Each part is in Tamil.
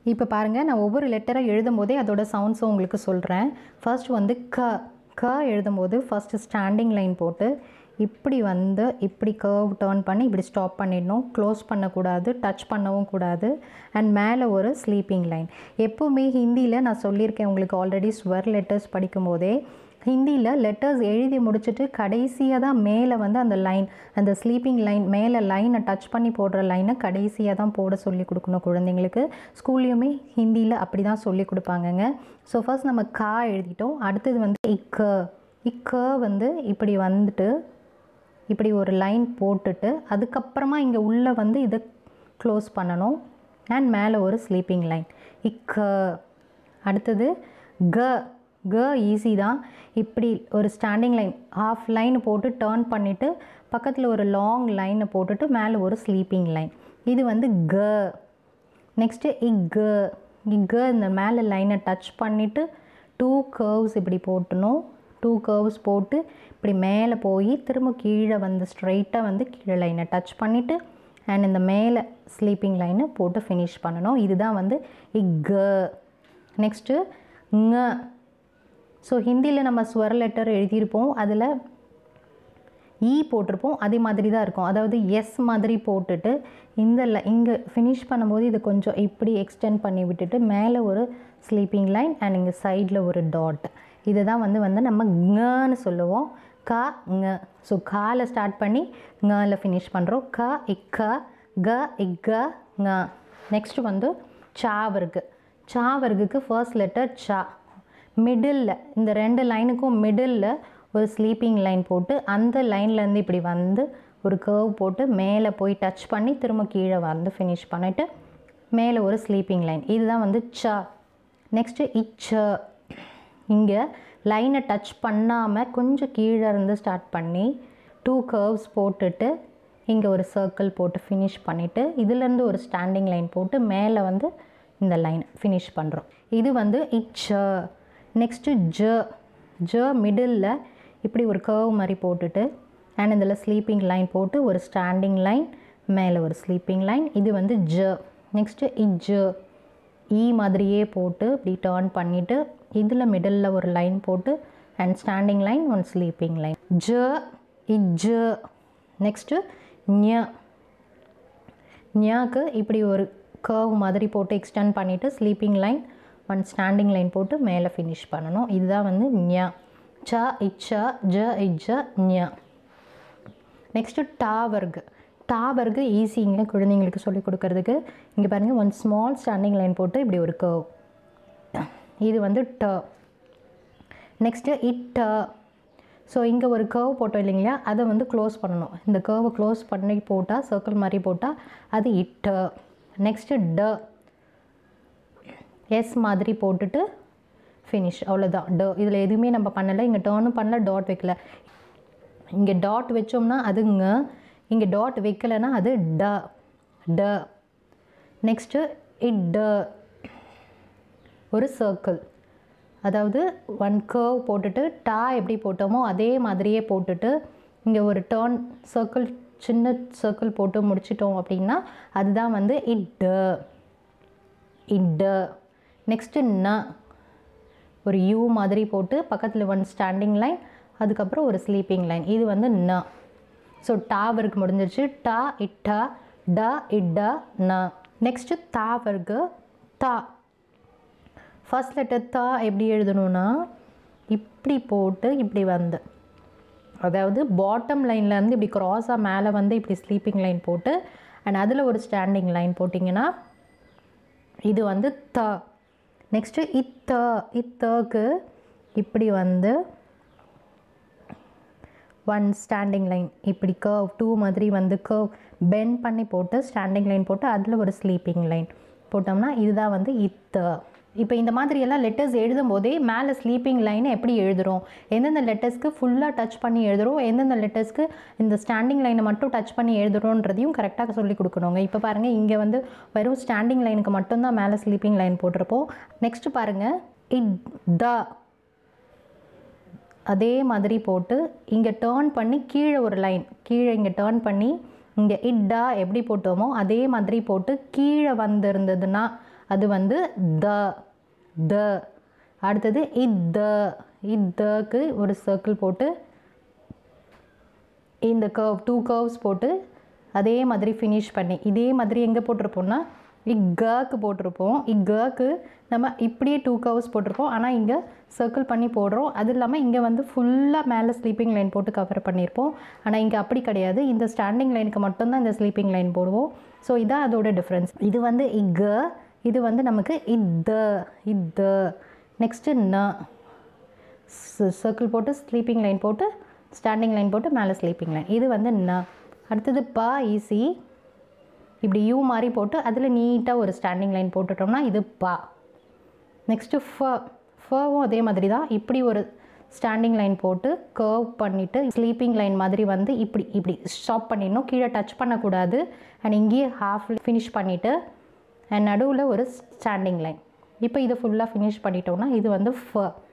இப்போ பாருங்கள் நான் ஒவ்வொரு லெட்டரை எழுதும் போதே அதோட சவுண்ட்ஸும் உங்களுக்கு சொல்கிறேன் ஃபர்ஸ்ட் வந்து க க எழுதும்போது ஃபஸ்ட்டு ஸ்டாண்டிங் லைன் போட்டு இப்படி வந்து இப்படி கர்வ் டேர்ன் பண்ணி இப்படி ஸ்டாப் பண்ணிடணும் க்ளோஸ் பண்ணக்கூடாது டச் பண்ணவும் கூடாது அண்ட் மேலே ஒரு ஸ்லீப்பிங் லைன் எப்போவுமே ஹிந்தியில் நான் சொல்லியிருக்கேன் உங்களுக்கு ஆல்ரெடி ஸ்வர் லெட்டர்ஸ் படிக்கும்போதே ஹிந்தியில் லெட்டர்ஸ் எழுதி முடிச்சுட்டு கடைசியாக தான் மேலே வந்து அந்த லைன் அந்த ஸ்லீப்பிங் லைன் மேலே லைனை டச் பண்ணி போடுற லைனை கடைசியாக தான் போட சொல்லி கொடுக்கணும் குழந்தைங்களுக்கு ஸ்கூல்லையுமே ஹிந்தியில் அப்படி தான் சொல்லி கொடுப்பாங்கங்க ஸோ ஃபர்ஸ்ட் நம்ம கா எழுதிட்டோம் அடுத்தது வந்து இக்க இக்க வந்து இப்படி வந்துட்டு இப்படி ஒரு லைன் போட்டுட்டு அதுக்கப்புறமா இங்கே உள்ளே வந்து இதை க்ளோஸ் பண்ணணும் அண்ட் மேலே ஒரு ஸ்லீப்பிங் லைன் இக்க அடுத்தது க க ஈஸி தான் இப்படி ஒரு ஸ்டாண்டிங் லைன் ஹாஃப் லைன் போட்டு டேர்ன் பண்ணிவிட்டு பக்கத்தில் ஒரு லாங் லைனை போட்டுட்டு மேலே ஒரு ஸ்லீப்பிங் லைன் இது வந்து க நெக்ஸ்ட்டு இக்க இக்க இந்த மேலே லைனை டச் பண்ணிவிட்டு டூ கர்வ்ஸ் இப்படி போட்டணும் டூ கர்வ்ஸ் போட்டு இப்படி மேலே போய் திரும்ப கீழே வந்து ஸ்ட்ரைட்டாக வந்து கீழே லைனை டச் பண்ணிவிட்டு அண்ட் இந்த மேலே ஸ்லீப்பிங் லைனை போட்டு ஃபினிஷ் பண்ணணும் இதுதான் வந்து இக்க நெக்ஸ்ட்டு ங ஸோ ஹிந்தியில் நம்ம ஸ்வர் லெட்டர் எழுதியிருப்போம் அதில் ஈ போட்டிருப்போம் அதே மாதிரி தான் இருக்கும் அதாவது எஸ் மாதிரி போட்டுட்டு இந்த ல இங்கே ஃபினிஷ் பண்ணும்போது இது கொஞ்சம் இப்படி எக்ஸ்டெண்ட் பண்ணி விட்டுட்டு மேலே ஒரு ஸ்லீப்பிங் லைன் அண்ட் இங்கே சைடில் ஒரு டாட் இதை தான் வந்து வந்து நம்ம ங்கன்னு சொல்லுவோம் க ங ஸோ கால ஸ்டார்ட் பண்ணி ங்கல ஃபினிஷ் பண்ணுறோம் க இக்க க இக்க ங நெக்ஸ்ட் வந்து சாவர்கு சாவர்குக்கு ஃபர்ஸ்ட் லெட்டர் சா மிடில் இந்த ரெண்டு லைனுக்கும் மிடில் ஒரு ஸ்லீப்பிங் லைன் போட்டு அந்த லைன்லேருந்து இப்படி வந்து ஒரு கர்வ் போட்டு மேலே போய் டச் பண்ணி திரும்ப கீழே வந்து ஃபினிஷ் பண்ணிவிட்டு மேலே ஒரு ஸ்லீப்பிங் லைன் இதுதான் வந்து ச நெக்ஸ்ட்டு இச்ச இங்கே லைனை டச் பண்ணாமல் கொஞ்சம் கீழே இருந்து ஸ்டார்ட் பண்ணி டூ கர்வ்ஸ் போட்டுட்டு இங்கே ஒரு சர்க்கிள் போட்டு ஃபினிஷ் பண்ணிவிட்டு இதுலேருந்து ஒரு ஸ்டாண்டிங் லைன் போட்டு மேலே வந்து இந்த லைன் ஃபினிஷ் பண்ணுறோம் இது வந்து இச்ச நெக்ஸ்ட்டு ஜ ஜ மிடில் இப்படி ஒரு கர்வ் மாதிரி போட்டுட்டு அண்ட் இதில் ஸ்லீப்பிங் லைன் போட்டு ஒரு ஸ்டாண்டிங் லைன் மேலே ஒரு ஸ்லீப்பிங் லைன் இது வந்து ஜ நெக்ஸ்ட்டு இஜ் ஈ மாதிரியே போட்டு இப்படி டேர்ன் பண்ணிவிட்டு இதில் மிடில் ஒரு லைன் போட்டு and standing line one sleeping line ஜ இஜ் நெக்ஸ்ட்டு ஞ ஞாக்கு இப்படி ஒரு கர்வ் மாதிரி போட்டு எக்ஸ்டெண்ட் பண்ணிவிட்டு sleeping line one standing line போட்டு மேலே ஃபினிஷ் பண்ணணும் இதுதான் வந்து ஞ ச இச்ச ஜ இஜ ஞ நெக்ஸ்ட்டு டாவர்கு டாவர்கு ஈஸிங்க குழந்தைங்களுக்கு சொல்லிக் கொடுக்கறதுக்கு இங்கே பாருங்கள் ஒன் ஸ்மால் ஸ்டாண்டிங் லைன் போட்டு இப்படி ஒரு கர்வ் இது வந்து ட நெக்ஸ்ட்டு இட்ட ஸோ இங்கே ஒரு கர்வ் போட்டோம் இல்லைங்களா அதை வந்து க்ளோஸ் பண்ணணும் இந்த கர்வை க்ளோஸ் பண்ணி போட்டால் சர்க்கிள் மாதிரி போட்டால் அது இட்ட நெக்ஸ்ட்டு ட எஸ் மாதிரி போட்டுட்டு ஃபினிஷ் அவ்வளோதான் ட இதில் எதுவுமே நம்ம பண்ணலை இங்கே டேர்னும் பண்ணல டாட் வைக்கல இங்கே டாட் வச்சோம்னா அதுங்க இங்கே டாட் வைக்கலைன்னா அது ட ட நெக்ஸ்ட்டு இட் ட ஒரு சர்க்கிள் அதாவது ஒன் கர்வ் போட்டுட்டு டா எப்படி போட்டோமோ அதே மாதிரியே போட்டுட்டு இங்கே ஒரு டேர்ன் சர்க்கிள் சின்ன சர்க்கிள் போட்டு முடிச்சிட்டோம் அப்படின்னா அதுதான் வந்து இட் இட் நெக்ஸ்ட்டு ந ஒரு யூ மாதிரி போட்டு பக்கத்தில் ஒன் ஸ்டாண்டிங் லைன் அதுக்கப்புறம் ஒரு ஸ்லீப்பிங் லைன் இது வந்து ந ஸோ டாவருக்கு முடிஞ்சிருச்சு டா இட்டா ட இட்ட ந நெக்ஸ்ட்டு தாவர்க்கு தா ஃபர்ஸ்ட் லெட்டர் தா எப்படி எழுதணும்னா இப்படி போட்டு இப்படி வந்து அதாவது பாட்டம் லைன்லேருந்து இப்படி க்ராஸாக மேலே வந்து இப்படி ஸ்லீப்பிங் லைன் போட்டு அண்ட் அதில் ஒரு ஸ்டாண்டிங் லைன் போட்டிங்கன்னா இது வந்து த நெக்ஸ்ட்டு இத்த இத்தக்கு இப்படி வந்து ஒன் ஸ்டாண்டிங் லைன் இப்படி கர்வ் டூ மாதிரி வந்து கர்வ் பெண்ட் பண்ணி போட்டு ஸ்டாண்டிங் லைன் போட்டு அதில் ஒரு ஸ்லீப்பிங் லைன் போட்டோம்னா இதுதான் வந்து இத்த இப்போ இந்த மாதிரி எல்லாம் லெட்டர்ஸ் எழுதும் போதே மேலே ஸ்லீப்பிங் லைனை எப்படி எழுதுகிறோம் எந்தெந்த லெட்டர்ஸ்க்கு ஃபுல்லாக டச் பண்ணி எழுதுகிறோம் எந்தெந்த லெட்டர்ஸ்க்கு இந்த ஸ்டாண்டிங் லைனை மட்டும் டச் பண்ணி எழுதுகிறோன்றதையும் கரெக்டாக சொல்லி கொடுக்கணுங்க இப்போ பாருங்கள் இங்கே வந்து வெறும் ஸ்டாண்டிங் லைனுக்கு மட்டும்தான் மேலே ஸ்லீப்பிங் லைன் போட்டிருப்போம் நெக்ஸ்ட்டு பாருங்கள் இட் த அதே மாதிரி போட்டு இங்கே டேர்ன் பண்ணி கீழே ஒரு லைன் கீழே இங்கே டேர்ன் பண்ணி இங்கே இட்டா எப்படி போட்டோமோ அதே மாதிரி போட்டு கீழே வந்திருந்ததுன்னா அது வந்து த த அடுத்தது இத்த இத்தக்கு ஒரு சர்க்கிள் போட்டு இந்த கர்வ் டூ கர்வ்ஸ் போட்டு அதே மாதிரி ஃபினிஷ் பண்ணி இதே மாதிரி எங்கே போட்டிருப்போம்னா இக்கக்கு போட்டிருப்போம் இக்கக்கு நம்ம இப்படியே டூ கர்வ்ஸ் போட்டிருப்போம் ஆனால் இங்கே சர்க்கிள் பண்ணி போடுறோம் அது இல்லாமல் இங்கே வந்து ஃபுல்லாக மேலே ஸ்லீப்பிங் லைன் போட்டு கவர் பண்ணியிருப்போம் ஆனால் இங்கே அப்படி கிடையாது இந்த ஸ்டாண்டிங் லைனுக்கு மட்டும்தான் இந்த ஸ்லீப்பிங் லைன் போடுவோம் ஸோ இதான் அதோட டிஃப்ரென்ஸ் இது வந்து இக்க இது வந்து நமக்கு இத்த இத்த நெக்ஸ்ட்டு ந சர்க்கிள் போட்டு ஸ்லீப்பிங் லைன் போட்டு ஸ்டாண்டிங் லைன் போட்டு மேலே ஸ்லீப்பிங் லைன் இது வந்து ந அடுத்தது ப ஈஸி இப்படி யூ மாதிரி போட்டு அதில் நீட்டாக ஒரு ஸ்டாண்டிங் லைன் போட்டுட்டோம்னா இது பா நெக்ஸ்ட்டு ஃப ஃபவும் அதே மாதிரி தான் இப்படி ஒரு ஸ்டாண்டிங் லைன் போட்டு கர்வ் பண்ணிவிட்டு ஸ்லீப்பிங் லைன் மாதிரி வந்து இப்படி இப்படி ஸ்டாப் பண்ணிடணும் கீழே டச் பண்ணக்கூடாது அண்ட் இங்கேயே ஹாஃப் ஃபினிஷ் பண்ணிவிட்டு அண்ட் நடுவில் ஒரு ஸ்டாண்டிங் லைன் இப்போ இதை ஃபுல்லாக ஃபினிஷ் பண்ணிட்டோம்னா இது வந்து ஃப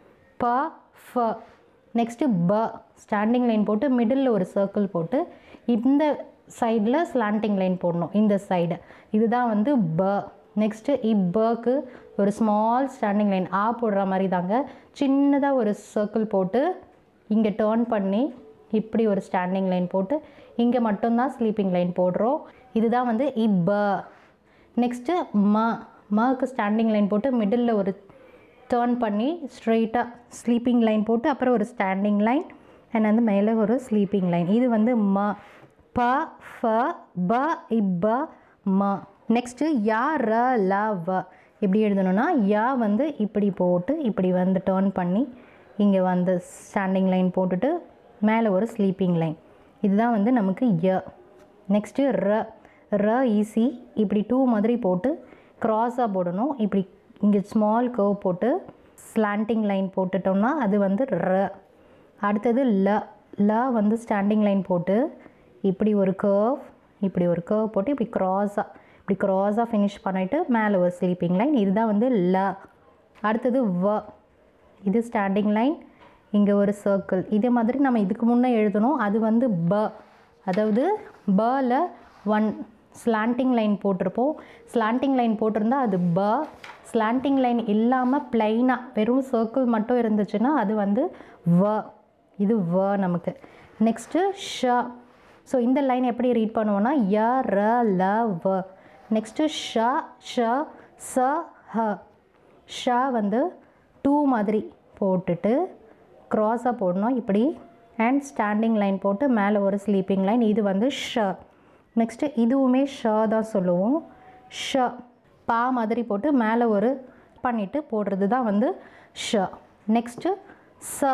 ப ஃப நெக்ஸ்ட்டு ப ஸ்டாண்டிங் லைன் போட்டு மிடில் ஒரு சர்க்கிள் போட்டு இந்த சைடில் ஸ்லாண்டிங் லைன் போடணும் இந்த சைடு இதுதான் வந்து ப நெக்ஸ்ட்டு இப்பக்கு ஒரு ஸ்மால் ஸ்டாண்டிங் லைன் ஆ போடுற மாதிரி தாங்க சின்னதாக ஒரு சர்க்கிள் போட்டு இங்கே டேர்ன் பண்ணி இப்படி ஒரு ஸ்டாண்டிங் லைன் போட்டு இங்கே மட்டும்தான் ஸ்லீப்பிங் லைன் போடுறோம் இதுதான் வந்து இப்ப நெக்ஸ்ட்டு ம மக்கு ஸ்டாண்டிங் லைன் போட்டு மிடில் ஒரு டேர்ன் பண்ணி ஸ்ட்ரெயிட்டாக ஸ்லீப்பிங் லைன் போட்டு அப்புறம் ஒரு ஸ்டாண்டிங் லைன் அண்ட் வந்து மேலே ஒரு ஸ்லீப்பிங் லைன் இது வந்து ம ப ஃப ப இப்ப ம நெக்ஸ்ட்டு யா ர ல வ எப்படி எழுதணும்னா யா வந்து இப்படி போட்டு இப்படி வந்து டேர்ன் பண்ணி இங்கே வந்து ஸ்டாண்டிங் லைன் போட்டுட்டு மேலே ஒரு ஸ்லீப்பிங் லைன் இதுதான் வந்து நமக்கு ய நெக்ஸ்ட்டு ர ர ஈஸி இப்படி டூ மாதிரி போட்டு க்ராஸாக போடணும் இப்படி இங்கே ஸ்மால் கர்வ் போட்டு ஸ்லாண்டிங் லைன் போட்டுட்டோம்னா அது வந்து ர அடுத்தது ல ல வந்து ஸ்டாண்டிங் லைன் போட்டு இப்படி ஒரு கர்வ் இப்படி ஒரு கர்வ் போட்டு இப்படி க்ராஸாக இப்படி க்ராஸாக ஃபினிஷ் பண்ணிவிட்டு மேலே ஒரு ஸ்லீப்பிங் லைன் இதுதான் வந்து ல அடுத்தது வ இது ஸ்டாண்டிங் லைன் இங்கே ஒரு சர்க்கிள் இதே மாதிரி நம்ம இதுக்கு முன்னே எழுதணும் அது வந்து ப அதாவது பல ஒன் ஸ்லாண்டிங் லைன் போட்டிருப்போம் ஸ்லாண்டிங் லைன் போட்டிருந்தா அது ப ஸ்லாண்டிங் லைன் இல்லாமல் ப்ளைனாக வெறும் சர்க்கிள் மட்டும் இருந்துச்சுன்னா அது வந்து வ இது வ நமக்கு நெக்ஸ்ட்டு ஷ ஸோ இந்த லைன் எப்படி ரீட் பண்ணுவோன்னா ய ர ல வ நெக்ஸ்ட்டு ஷ ஷ ச ஹ ஷ வந்து டூ மாதிரி போட்டுட்டு க்ராஸாக போடணும் இப்படி அண்ட் ஸ்டாண்டிங் லைன் போட்டு மேலே ஒரு ஸ்லீப்பிங் லைன் இது வந்து ஷ நெக்ஸ்ட்டு இதுவுமே ஷ தான் சொல்லுவோம் ஷ பா மாதிரி போட்டு மேலே ஒரு பண்ணிவிட்டு போடுறது தான் வந்து ஷ நெக்ஸ்ட்டு ச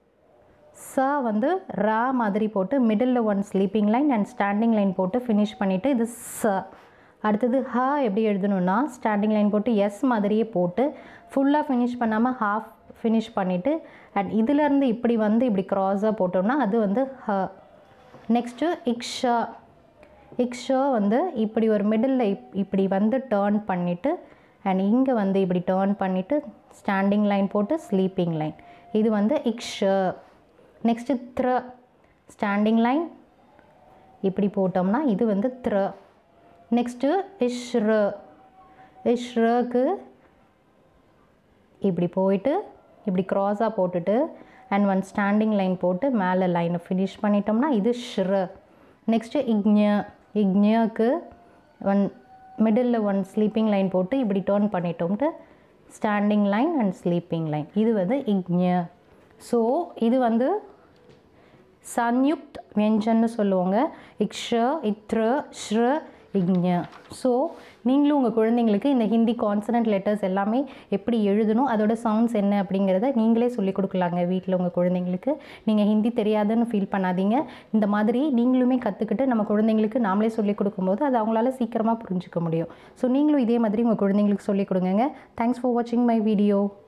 ச வந்து ரா மாதிரி போட்டு middle one sleeping line and standing line போட்டு ஃபினிஷ் பண்ணிவிட்டு இது ச அடுத்தது ஹ எப்படி எழுதணும்னா ஸ்டாண்டிங் லைன் போட்டு எஸ் மாதிரியே போட்டு ஃபுல்லாக ஃபினிஷ் பண்ணாமல் ஹாஃப் ஃபினிஷ் பண்ணிவிட்டு அண்ட் இதிலேருந்து இப்படி வந்து இப்படி க்ராஸாக போட்டோம்னா அது வந்து ஹ நெக்ஸ்ட்டு இக்ஷா இக்ஷா வந்து இப்படி ஒரு மிடில் இப்படி வந்து டேர்ன் பண்ணிவிட்டு அண்ட் இங்கே வந்து இப்படி டேர்ன் பண்ணிவிட்டு ஸ்டாண்டிங் லைன் போட்டு ஸ்லீப்பிங் லைன் இது வந்து இக்ஷ நெக்ஸ்ட்டு த்ர ஸ்டாண்டிங் லைன் இப்படி போட்டோம்னா இது வந்து த்ர நெக்ஸ்ட்டு இஷ்ர இஷ்ரக்கு இப்படி போயிட்டு இப்படி க்ராஸாக போட்டுட்டு அண்ட் ஒன் ஸ்டாண்டிங் லைன் போட்டு மேலே லைனை ஃபினிஷ் பண்ணிட்டோம்னா இது ஷ்ர நெக்ஸ்ட்டு இக்ஞ இக்ஞக்கு one middle one sleeping line போட்டு இப்படி டேர்ன் பண்ணிட்டோம்ட்டு standing line and sleeping line இது வந்து இக்ஞ ஸோ இது வந்து சன்யுக்த் வியஞ்சன்னு சொல்லுவாங்க இக்ஷ இத்ர ஸ்ர இக்ஞ ஸோ நீங்களும் உங்கள் குழந்தைங்களுக்கு இந்த ஹிந்தி கான்சனன்ட் லெட்டர்ஸ் எல்லாமே எப்படி எழுதணும் அதோட சவுண்ட்ஸ் என்ன அப்படிங்கிறத நீங்களே சொல்லிக் கொடுக்கலாங்க வீட்டில் உங்கள் குழந்தைங்களுக்கு நீங்கள் ஹிந்தி தெரியாதுன்னு ஃபீல் பண்ணாதீங்க இந்த மாதிரி நீங்களுமே கற்றுக்கிட்டு நம்ம குழந்தைங்களுக்கு நாமளே சொல்லிக் கொடுக்கும்போது அது அவங்களால சீக்கிரமாக புரிஞ்சுக்க முடியும் ஸோ நீங்களும் இதே மாதிரி உங்கள் குழந்தைங்களுக்கு சொல்லிக் கொடுங்க தேங்க்ஸ் ஃபார் வாட்சிங் மை வீடியோ